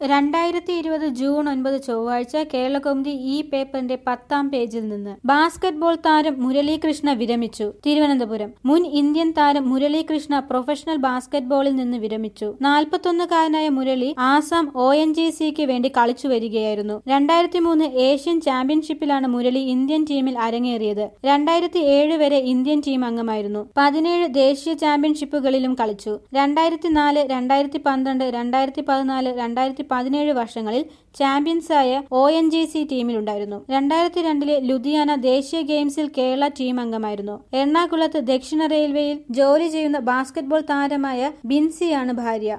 രണ്ടായിരത്തി ഇരുപത് ജൂൺ ഒൻപത് ചൊവ്വാഴ്ച കേരളകൗമുദി ഈ പേപ്പറിന്റെ പത്താം പേജിൽ നിന്ന് ബാസ്കറ്റ്ബോൾ താരം മുരളീകൃഷ്ണ വിരമിച്ചു തിരുവനന്തപുരം മുൻ ഇന്ത്യൻ താരം മുരളീകൃഷ്ണ പ്രൊഫഷണൽ ബാസ്കറ്റ്ബോളിൽ നിന്ന് വിരമിച്ചു നാൽപ്പത്തൊന്നുകാരനായ Murali Assam O N G സിക്ക് വേണ്ടി കളിച്ചു വരികയായിരുന്നു രണ്ടായിരത്തി മൂന്ന് ഏഷ്യൻ ചാമ്പ്യൻഷിപ്പിലാണ് മുരളി ഇന്ത്യൻ ടീമിൽ അരങ്ങേറിയത് രണ്ടായിരത്തി ഏഴ് വരെ ഇന്ത്യൻ ടീം അംഗമായിരുന്നു പതിനേഴ് ദേശീയ ചാമ്പ്യൻഷിപ്പുകളിലും കളിച്ചു രണ്ടായിരത്തി നാല് രണ്ടായിരത്തി പന്ത്രണ്ട് രണ്ടായിരത്തി പതിനാല് രണ്ടായിരത്തി പതിനേഴ് വർഷങ്ങളിൽ ചാമ്പ്യൻസായ ഒ എൻ ജി സി ടീമിലുണ്ടായിരുന്നു രണ്ടായിരത്തി രണ്ടിലെ ലുധിയാന ദേശീയ ഗെയിംസിൽ കേരള ടീം അംഗമായിരുന്നു എറണാകുളത്ത് ദക്ഷിണ റെയിൽവേയിൽ ജോലി ചെയ്യുന്ന ബാസ്കറ്റ്ബോൾ താരമായ ബിൻസിയാണ് ഭാര്യ